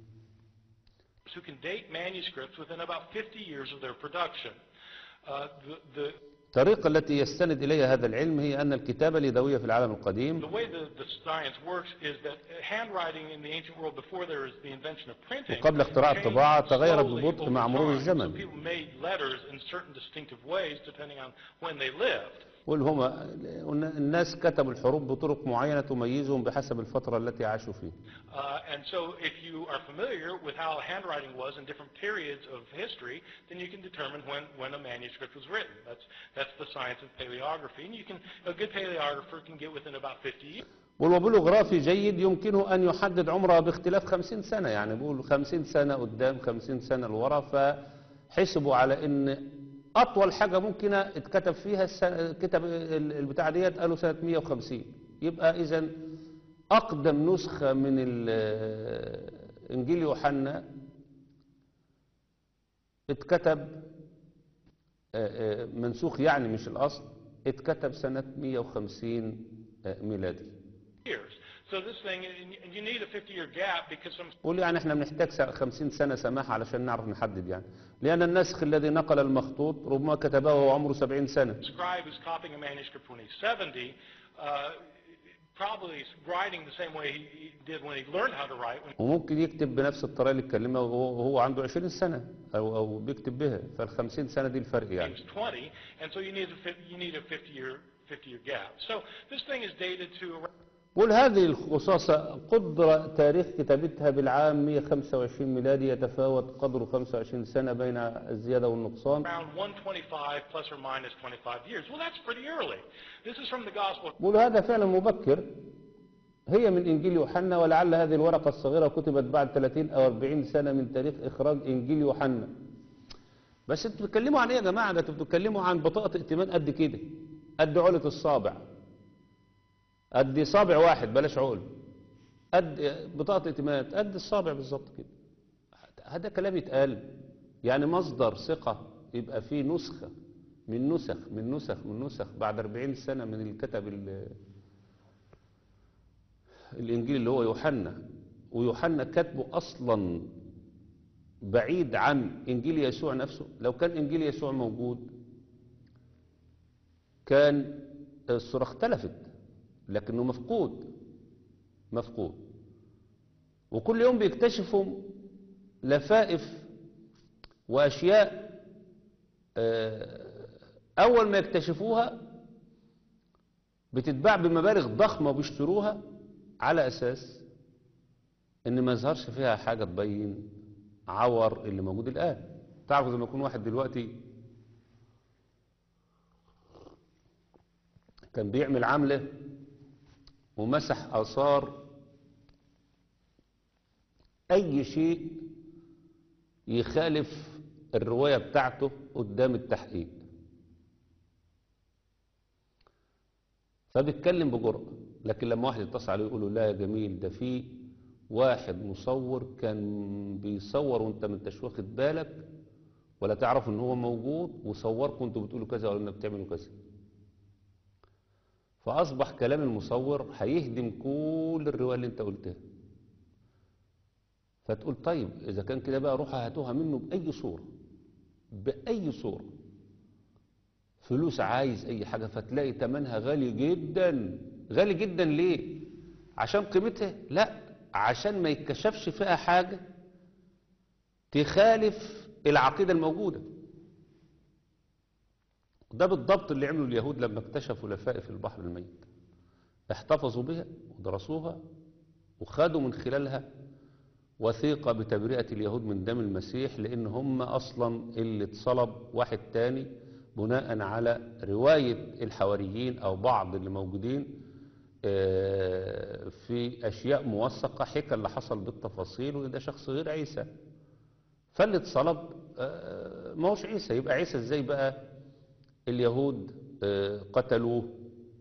who can date manuscripts within about 50 years of their production. Uh, the, the, الطريقة التي يستند إليها هذا العلم هي أن الكتابة اليدوية في العالم القديم the way the, the science works is that handwriting in the ancient world before there was the invention of printing وقبل اختراع changed الطباعة تغيرت slowly ببطء over مع مرور time. الزمن. So people made letters in certain distinctive ways depending on when they lived. قل هما الناس كتبوا الحروف بطرق معينة تميزهم بحسب الفترة التي عاشوا فيها Uh, and so if you are familiar with how handwriting was in different periods of history, then you can determine when, when a manuscript was written. That's, that's the science of paleography. And you can, a good paleographer can get within about 50 years. والوبيلوغرافي جيد يمكنه أن يحدد عمرها باختلاف خمسين سنة يعني بيقول خمسين سنة قدام خمسين سنة لورا فحسبوا على أن أطول حاجة ممكنة اتكتب فيها السنة كتب ال- البتاع ديت قالوا سنة 150 يبقى إذا أقدم نسخة من ال- إنجيل يوحنا اتكتب آه، آه، منسوخ يعني مش الأصل اتكتب سنة 150 آه، ميلادي years. So this thing, and you- and you need a 50-year gap because some قول يعني احنا بنحتاج س- 50 سنة سماح علشان نعرف نحدد يعني لأن النسخ الذي نقل المخطوط ربما كتبه وهو عمره 70 سنة scribe is copying a manuscript when he's 70, uh, probably is writing the same way he, he did when he learned how to write when وممكن يكتب بنفس الطريقة اللي اتكلمها وهو وهو عنده 20 سنة أو أو بيكتب بها فال 50 سنة دي الفرق he يعني was 20, and so you need a fif- you need a 50-year 50-year gap. So this thing is dated to around قول هذه الخصاصة قدر تاريخ كتابتها بالعام 125 ميلادي يتفاوت قدره 25 سنة بين الزيادة والنقصان around 125 plus or minus 25 years. Well, that's pretty early. This is from the Gospel بقول هذا فعلا مبكر هي من إنجيل يوحنا ولعل هذه الورقة الصغيرة كتبت بعد 30 أو 40 سنة من تاريخ إخراج إنجيل يوحنا بس انتوا بتتكلموا عن ايه يا جماعة ده انتوا بتتكلموا عن بطاقة ائتمان قد كده قد علة الصابع قد صابع واحد بلاش عقل قد بطاقة ائتمان قد الصابع بالظبط كده هذا كلام يتقال يعني مصدر ثقة يبقى فيه نسخة من نسخ من نسخ من نسخ بعد 40 سنة من الكتب ال- الإنجيل اللي هو يوحنا ويوحنا كاتبه أصلا بعيد عن إنجيل يسوع نفسه لو كان إنجيل يسوع موجود كان الصورة اختلفت لكنه مفقود مفقود وكل يوم بيكتشفوا لفائف وأشياء آه، أول ما يكتشفوها بتتباع بمبالغ ضخمة وبيشتروها على أساس إن ما يظهرش فيها حاجة تبين عور اللي موجود الآن تعرفوا لما يكون واحد دلوقتي كان بيعمل عملة ومسح آثار أي شيء يخالف الرواية بتاعته قدام التحقيق فبيتكلم بجرأة لكن لما واحد يتصل عليه يقول له لا يا جميل ده في واحد مصور كان بيصور وانت ما انتش واخد بالك ولا تعرف ان هو موجود وصوركم انتوا بتقولوا كذا ولا بتعملوا كذا فأصبح كلام المصور هيهدم كل الرواية اللي انت قلتها فتقول طيب إذا كان كده بقى روح هاتوها منه بأي صورة بأي صورة فلوس عايز أي حاجة فتلاقي تمنها غالي جدا غالي جدا ليه عشان قيمتها لا عشان ما يتكشفش فيها حاجة تخالف العقيدة الموجودة ده بالضبط اللي عمله اليهود لما اكتشفوا لفائف البحر الميت احتفظوا بها ودرسوها وخدوا من خلالها وثيقة بتبرئة اليهود من دم المسيح لأن هم أصلا اللي اتصلب واحد تاني بناء على رواية الحواريين أو بعض اللي موجودين آه، في أشياء موثقة حكى اللي حصل بالتفاصيل وإن ده شخص غير عيسى فاللي اتصلب آه، ما هوش عيسى يبقى عيسى ازاي بقى اليهود آه، قتلوه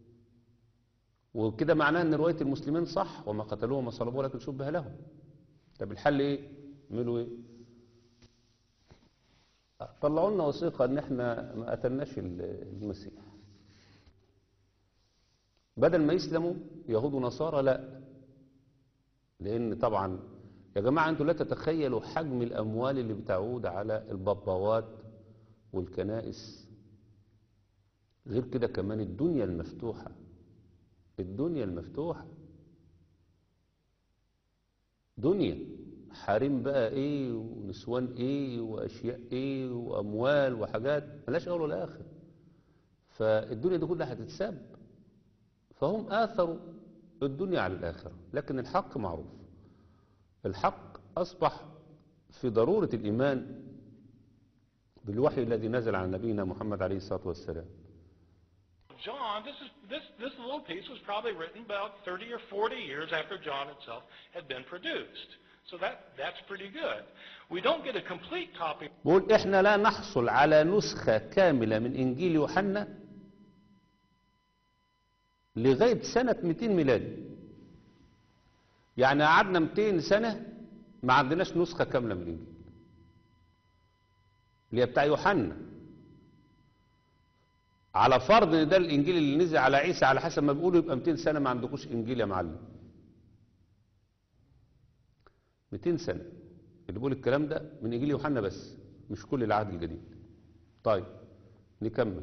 وكده معناه ان رواية المسلمين صح وما قتلوه وما صلبوه لكن شبه لهم طب الحل ايه يعملوا ايه طلعوا لنا وثيقة ان احنا ما قتلناش ال- المسيح بدل ما يسلموا يهود ونصارى لا لان طبعا يا جماعة انتوا لا تتخيلوا حجم الاموال اللي بتعود على الباباوات والكنائس غير كده كمان الدنيا المفتوحة الدنيا المفتوحة دنيا حريم بقى ايه ونسوان ايه واشياء ايه واموال وحاجات ملاش اول ولا اخر فالدنيا دي كلها هتتساب فهم اثروا الدنيا على الاخره لكن الحق معروف الحق اصبح في ضروره الايمان بالوحي الذي نزل على نبينا محمد عليه الصلاه والسلام John, this is this this little piece was probably written about 30 or 40 years after John itself had been produced. So that that's pretty good. We don't get a complete copy بقول احنا لا نحصل على نسخة كاملة من انجيل يوحنا لغاية سنة 200 ميلادي يعني قعدنا 200 سنة ما عندناش نسخة كاملة من الانجيل اللي هي بتاع يوحنا على فرض ان ده الانجيل اللي نزل على عيسى على حسب ما بيقولوا يبقى 200 سنة ما عندكوش انجيل يا معلم 200 سنة اللي بيقول الكلام ده من انجيل يوحنا بس مش كل العهد الجديد طيب نكمل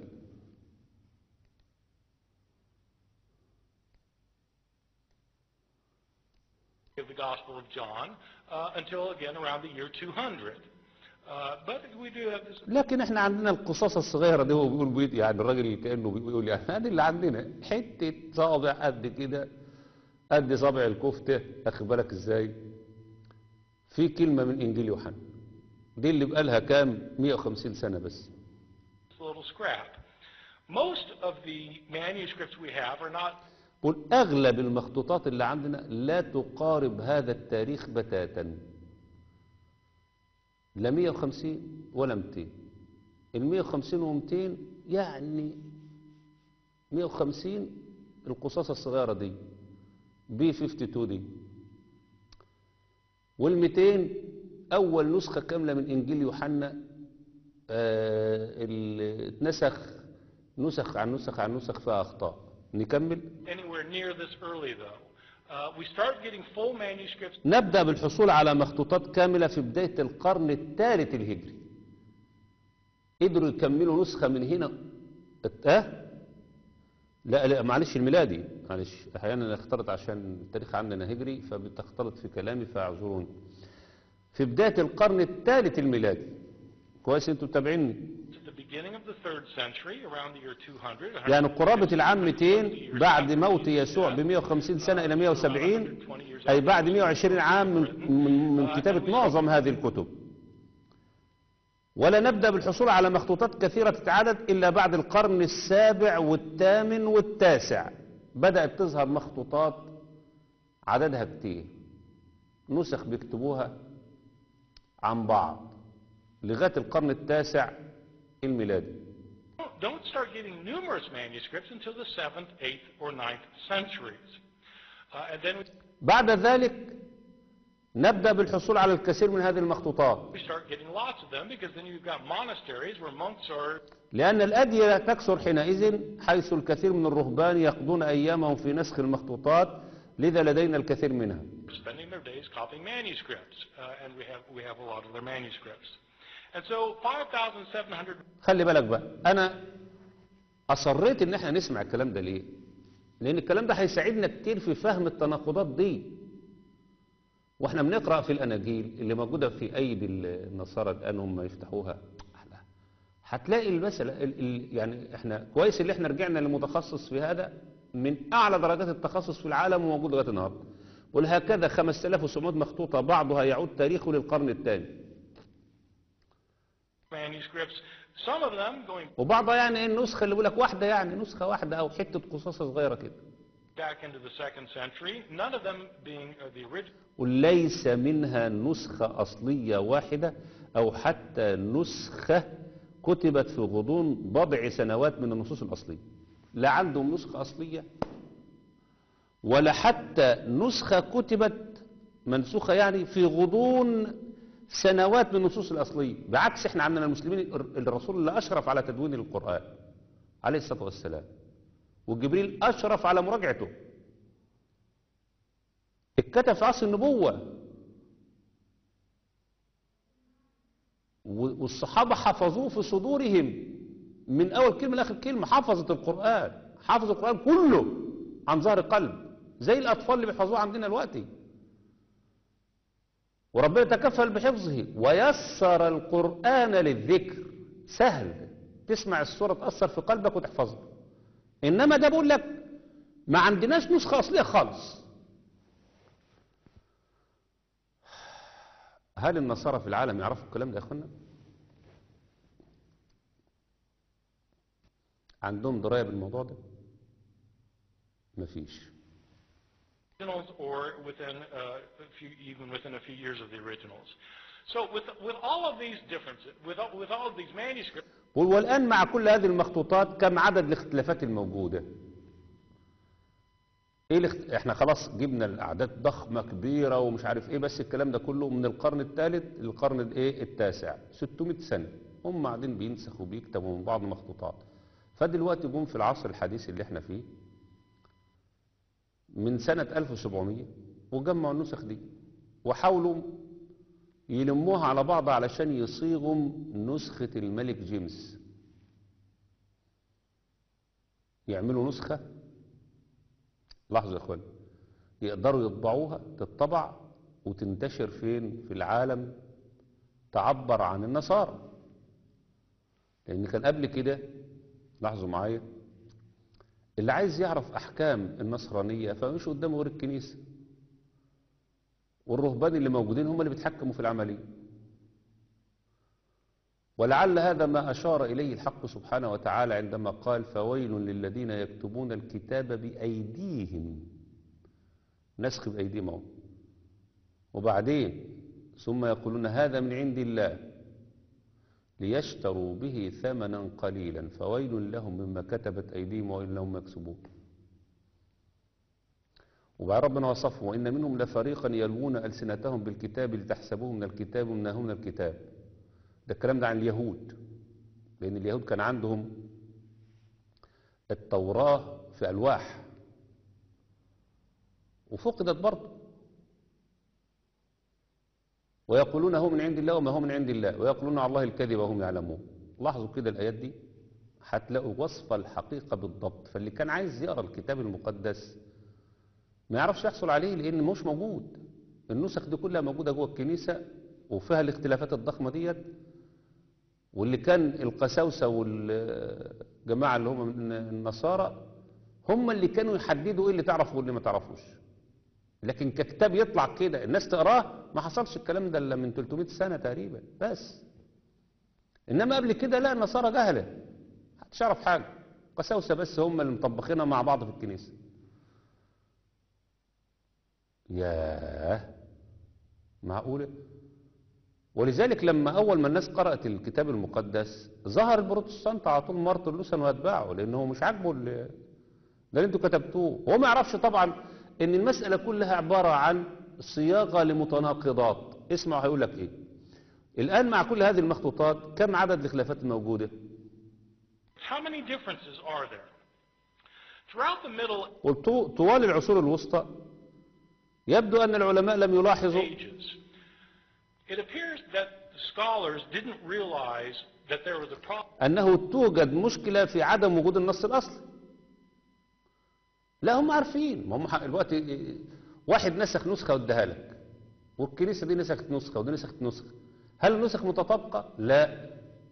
of the Gospel of John uh, until again around the year 200. Uh, but we do have this لكن احنا عندنا القصاص الصغيرة دي هو بيقول بيد يعني الراجل كأنه بيقول يعني هذه اللي عندنا حتة صابع قد كده قد صابع الكفتة اخد بالك ازاي في كلمة من انجيل يوحنا دي اللي بقالها كام 150 سنة بس little scrap. Most of the manuscripts we have are not قل اغلب المخطوطات اللي عندنا لا تقارب هذا التاريخ بتاتا لا 150 ولا 200 ال 150 و 200 يعني 150 القصاصة الصغيرة دي بي 52 دي وال 200 أول نسخة كاملة من إنجيل يوحنا آه، اللي اتنسخ نسخ عن نسخ عن نسخ فيها أخطاء نكمل anywhere near this early though. Uh, we start getting full manuscripts نبدأ بالحصول على مخطوطات كاملة في بداية القرن الثالث الهجري قدروا يكملوا نسخة من هنا اه لا لا معلش الميلادي معلش احيانا اختلط عشان التاريخ عندنا هجري فبتختلط في كلامي فاعذروني في بداية القرن الثالث الميلادي كويس انتوا متابعيني at the beginning of the third century, around the year 200. يعني قرابة العام 200 بعد موت يسوع ب 150 سنة إلى 170 أي بعد 120 عام من, من, من كتابة معظم هذه الكتب ولا نبدأ بالحصول على مخطوطات كثيرة العدد إلا بعد القرن السابع والثامن والتاسع بدأت تظهر مخطوطات عددها كتير نسخ بيكتبوها عن بعض لغاية القرن التاسع الميلادي Don't- Don't start getting numerous manuscripts until the 7th, 8th, or 9th centuries. Uh, and then بعد ذلك نبدأ بالحصول على الكثير من هذه المخطوطات we start getting lots of them because then you've got monasteries where monks are لأن الأديرة تكثر حينئذ حيث الكثير من الرهبان يقضون أيامهم في نسخ المخطوطات لذا لدينا الكثير منها spending their days copying manuscripts, uh, and we have we have a lot of their manuscripts. And so 5,700 خلي بالك بقى أنا أصريت إن احنا نسمع الكلام ده ليه لأن الكلام ده هيساعدنا كتير في فهم التناقضات دي واحنا بنقرأ في الأناجيل اللي موجودة في أيدي النصارى الآن هم يفتحوها هتلاقي المسألة ال- ال- يعني احنا كويس اللي احنا رجعنا لمتخصص في هذا من أعلى درجات التخصص في العالم وموجود لغاية النهارده ولهكذا 5700 مخطوطة بعضها يعود تاريخه للقرن الثاني manuscripts, some of them going وبعضها يعني ايه النسخة اللي بيقول لك واحدة يعني نسخة واحدة أو حتة قصاصة صغيرة كده back into the second century, none of them being uh, the original. وليس منها نسخة أصلية واحدة أو حتى نسخة كتبت في غضون بضع سنوات من النصوص الأصلية لا عندهم نسخة أصلية ولا حتى نسخة كتبت منسوخة يعني في غضون سنوات من النصوص الأصلية بعكس احنا عندنا المسلمين الرسول اللي أشرف على تدوين القرآن عليه الصلاة والسلام وجبريل أشرف على مراجعته اتكتب في عصر النبوة و- والصحابة حفظوه في صدورهم من أول كلمة لآخر كلمة حفظت القرآن حفظ القرآن كله عن ظهر قلب زي الأطفال اللي بيحفظوه عندنا دلوقتي وربنا تكفل بحفظه ويسر القرآن للذكر سهل تسمع السورة تأثر في قلبك وتحفظها إنما ده بقول لك ما عندناش نسخة أصلية خالص هل النصارى في العالم يعرفوا الكلام ده يا اخوانا عندهم درايه بالموضوع ده مفيش originals or within uh, a few, even within a few years of the originals. So with, with all of these differences, with all, with all of these manuscripts, قل والآن مع كل هذه المخطوطات كم عدد الاختلافات الموجودة ايه الاخت... احنا خلاص جبنا الاعداد ضخمة كبيرة ومش عارف ايه بس الكلام ده كله من القرن الثالث للقرن الايه التاسع 600 سنة هم قاعدين بينسخوا بيكتبوا من بعض المخطوطات فدلوقتي جم في العصر الحديث اللي احنا فيه من سنة 1700 وجمعوا النسخ دي وحاولوا يلموها على بعض علشان يصيغوا نسخة الملك جيمس يعملوا نسخة لاحظوا يا اخوان يقدروا يطبعوها تطبع وتنتشر فين في العالم تعبر عن النصارى لان كان قبل كده لاحظوا معايا اللي عايز يعرف احكام النصرانية فمش قدامه غير الكنيسة والرهبان اللي موجودين هم اللي بيتحكموا في العملية ولعل هذا ما أشار إليه الحق سبحانه وتعالى عندما قال فويل للذين يكتبون الكتاب بأيديهم نسخ بأيديهم أهو. وبعدين ثم يقولون هذا من عند الله ليشتروا به ثمنا قليلا فويل لهم مما كتبت أيديهم وويل لهم ما يكسبون وبعد ربنا وصفه وإن منهم لفريقا يلوون ألسنتهم بالكتاب لتحسبوه من الكتاب وإنه من الكتاب ده الكلام ده عن اليهود لأن اليهود كان عندهم التوراة في ألواح وفقدت برضه ويقولون هو من عند الله وما هو من عند الله ويقولون على الله الكذب وهم يعلمون لاحظوا كده الآيات دي هتلاقوا وصف الحقيقة بالضبط فاللي كان عايز يقرأ الكتاب المقدس ما يعرفش يحصل عليه لأن مش موجود النسخ دي كلها موجودة جوه الكنيسة وفيها الاختلافات الضخمة ديت واللي كان القساوسة والجماعة اللي هم من النصارى هم اللي كانوا يحددوا ايه اللي تعرفه واللي ما تعرفوش لكن ككتاب يطلع كده الناس تقراه ما حصلش الكلام ده الا من 300 سنة تقريبا بس انما قبل كده لا النصارى جهلة محدش يعرف حاجة قساوسة بس هم اللي مطبخينها مع بعض في الكنيسة ياه معقولة ولذلك لما أول ما الناس قرأت الكتاب المقدس ظهر البروتستانت على طول مارتن لوثر وأتباعه لأنه مش عاجبه ال- ده اللي انتوا كتبتوه هو ما يعرفش طبعا ان المسألة كلها عبارة عن صياغة لمتناقضات اسمع هيقول لك ايه الآن مع كل هذه المخطوطات كم عدد الخلافات الموجودة How many differences are there? Throughout the Middle وطو- طوال العصور الوسطى يبدو أن العلماء لم يلاحظوا Ages, it appears that the scholars didn't realize that there was a problem أنه توجد مشكلة في عدم وجود النص الأصلي لا هم عارفين ما هم ح- الوقت واحد نسخ نسخة واداها لك والكنيسة دي نسخت نسخة ودي نسخت نسخة هل النسخ متطابقة؟ لا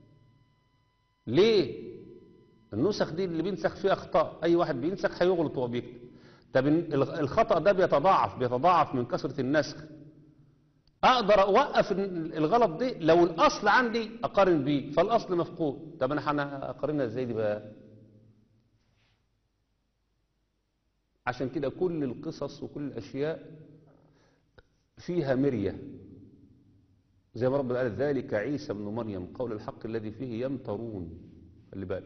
ليه؟ النسخ دي اللي بينسخ فيها أخطاء أي واحد بينسخ هيغلط وهو بيكتب طب ال- الغ- الخطأ ده بيتضاعف بيتضاعف من كثرة النسخ اقدر اوقف ال- الغلط دي لو الاصل عندي اقارن بيه فالاصل مفقود طب انا هن- اقارنها ازاي دي بقى عشان كده كل القصص وكل الاشياء فيها مرية زي ما ربنا قال ذلك عيسى ابن مريم قول الحق الذي فيه يمترون خلي بالك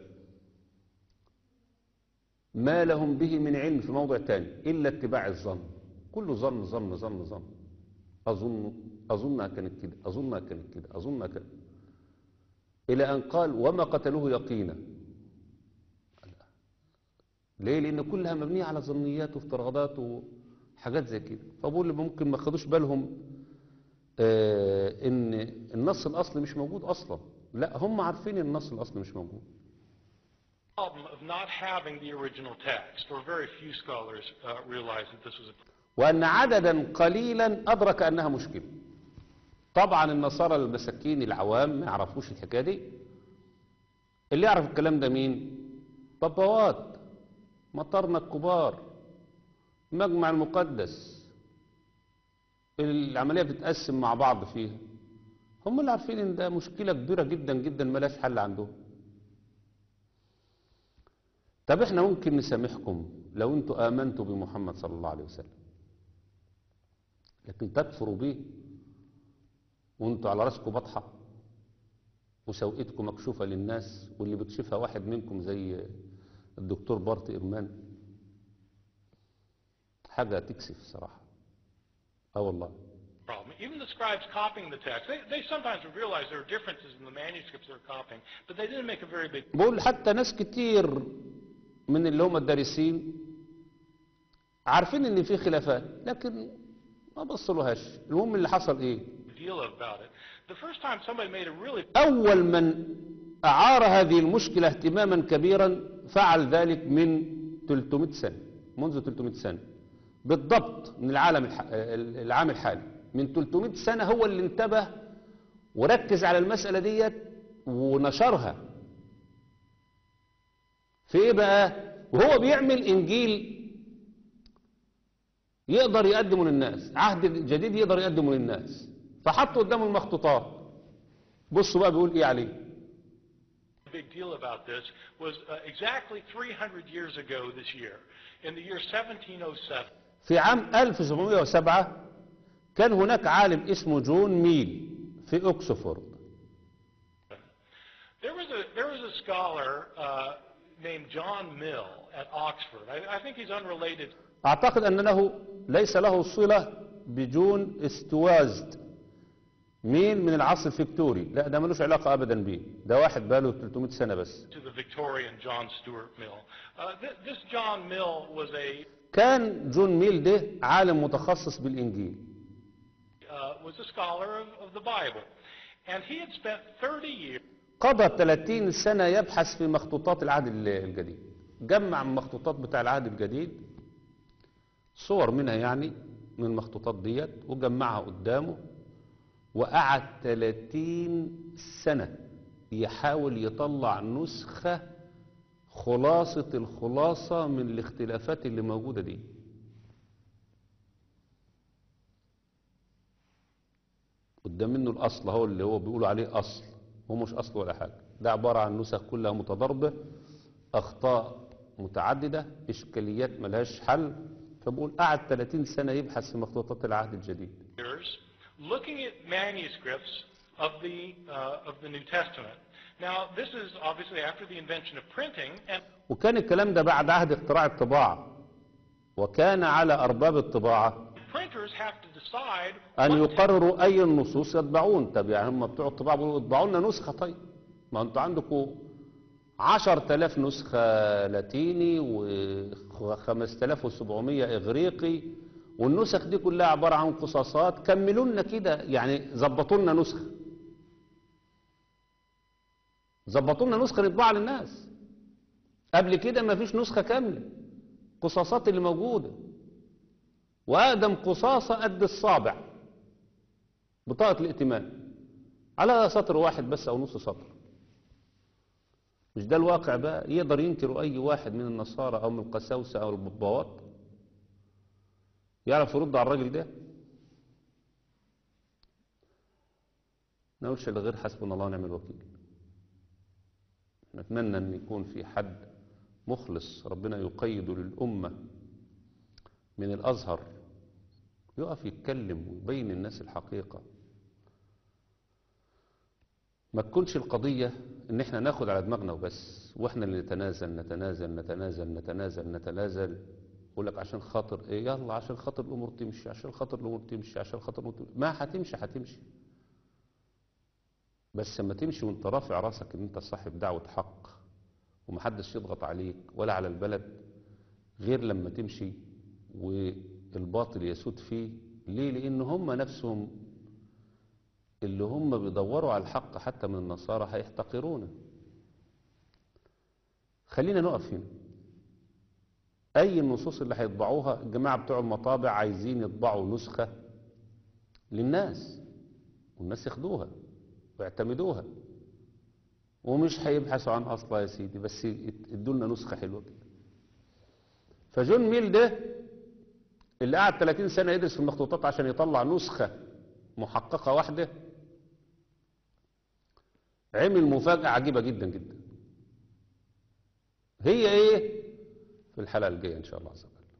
ما لهم به من علم في موضع تاني إلا اتباع الظن كله ظن ظن ظن ظن أظن أظنها كانت كده أظنها كانت كده أظنها كده إلى أن قال وما قتلوه يقينا ليه؟ لأن كلها مبنية على ظنيات وافتراضات وحاجات زي كده فبقول اللي ممكن ما خدوش بالهم آه إن النص الأصلي مش موجود أصلا لا هم عارفين النص الأصلي مش موجود of not having the original text, or very few scholars uh, realize that this was a وأن عددا قليلا أدرك أنها مشكلة طبعا النصارى المساكين العوام ما يعرفوش الحكاية دي اللي يعرف الكلام ده مين بابوات مطرنا الكبار مجمع المقدس العملية بتتقسم مع بعض فيها هم اللي عارفين ان ده مشكلة كبيرة جدا جدا ملاش حل عندهم طب احنا ممكن نسامحكم لو انتوا امنتوا بمحمد صلى الله عليه وسلم لكن تكفروا به وانتوا على راسكم بطحة وسوقتكم مكشوفة للناس واللي بيكشفها واحد منكم زي الدكتور بارت إرمان حاجة تكسف صراحة اه والله problem. Even the scribes copying the text, they, they sometimes would realize there are differences in the manuscripts they're copying, but they didn't make a very big بقول حتى ناس كتير من اللي هم الدارسين عارفين ان في خلافات لكن ما بصلوهاش المهم اللي حصل ايه deal about it. The first time somebody made a really أول من أعار هذه المشكلة اهتماما كبيرا فعل ذلك من 300 سنة منذ 300 سنة بالضبط من العالم الح... العام الحالي من 300 سنة هو اللي انتبه وركز على المسألة ديت ونشرها في ايه بقى وهو بيعمل انجيل يقدر يقدمه للناس عهد جديد يقدر يقدمه للناس فحط قدامه المخطوطات بصوا بقى بيقول ايه عليه big deal about this was uh, exactly 300 years ago this year, in the year 1707. في عام 1707 كان هناك عالم اسمه جون ميل في اوكسفورد There was a there was a scholar uh, named John Mill at Oxford. I, I think he's unrelated. اعتقد ان له ليس له صلة بجون استوازد مين من العصر الفيكتوري لا ده ملوش علاقة ابدا بيه ده واحد بقاله 300 سنة بس to the Victorian John Stuart Mill. Uh, th- this John Mill was a كان جون ميل ده عالم متخصص بالإنجيل uh, was a scholar of, of the Bible. And he had spent 30 years قضى 30 سنة يبحث في مخطوطات العهد ال- الجديد جمع من المخطوطات بتاع العهد الجديد صور منها يعني من المخطوطات ديت وجمعها قدامه وقعد 30 سنة يحاول يطلع نسخة خلاصة الخلاصة من الاختلافات اللي موجودة دي قدام منه الأصل هو اللي هو بيقولوا عليه أصل هو مش أصل ولا حاجة ده عبارة عن نسخ كلها متضاربة أخطاء متعددة إشكاليات ملهاش حل فبقول قعد 30 سنة يبحث في مخطوطات العهد الجديد looking at manuscripts of the, uh, of the New Testament. Now, this is obviously after the invention of printing, and وكان الكلام ده بعد عهد اختراع الطباعة وكان على أرباب الطباعة printers have to decide أن what to- يقرروا أي النصوص يطبعون طب يعني هم بتوع الطباعة بيقولوا اطبعوا لنا نسخة طيب ما أنتوا عندكم عشر تلاف نسخة لاتيني وخمس تلاف وسبعمية إغريقي والنسخ دي كلها عبارة عن قصاصات كملوا لنا كده يعني ظبطوا لنا نسخة ظبطوا لنا نسخة نطبعها للناس قبل كده ما فيش نسخة كاملة قصاصات اللي موجودة وأقدم قصاصة قد الصابع بطاقة الائتمان على سطر واحد بس أو نص سطر مش ده الواقع بقى يقدر ينكروا أي واحد من النصارى أو من القساوسة أو الببوات يعرف يرد على الراجل ده نقولش إلا غير حسبنا الله ونعم الوكيل نتمنى أن يكون في حد مخلص ربنا يقيده للأمة من الأزهر يقف يتكلم ويبين الناس الحقيقة ما تكونش القضية ان احنا ناخد على دماغنا وبس واحنا اللي نتنازل نتنازل نتنازل نتنازل نتنازل يقول لك عشان خاطر ايه يلا عشان خاطر الامور تمشي عشان خاطر الامور تمشي عشان خاطر الامور تمشي ما هتمشي هتمشي بس لما تمشي وانت رافع راسك ان انت صاحب دعوة حق ومحدش يضغط عليك ولا على البلد غير لما تمشي والباطل يسود فيه ليه لان هم نفسهم اللي هم بيدوروا على الحق حتى من النصارى هيحتقرونه خلينا نقف هنا اي النصوص اللي هيطبعوها الجماعه بتوع المطابع عايزين يطبعوا نسخه للناس والناس ياخدوها ويعتمدوها ومش هيبحثوا عن اصلها يا سيدي بس يدوا لنا نسخه حلوه كده فجون ميل ده اللي قعد 30 سنه يدرس في المخطوطات عشان يطلع نسخه محققه واحده عمل مفاجاه عجيبه جدا جدا هي ايه في الحلقه الجايه ان شاء الله عز وجل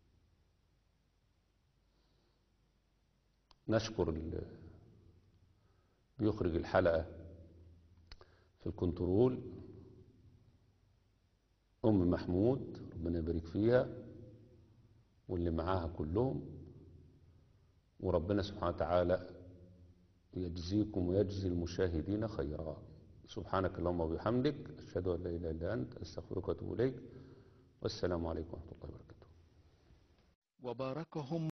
نشكر اللي بيخرج الحلقه في الكنترول ام محمود ربنا يبارك فيها واللي معاها كلهم وربنا سبحانه وتعالى يجزيكم ويجزي المشاهدين خيرا سبحانك اللهم وبحمدك أشهد أن لا إله إلا أنت أستغفرك وأتوب إليك والسلام عليكم ورحمة الله وبركاته وباركهم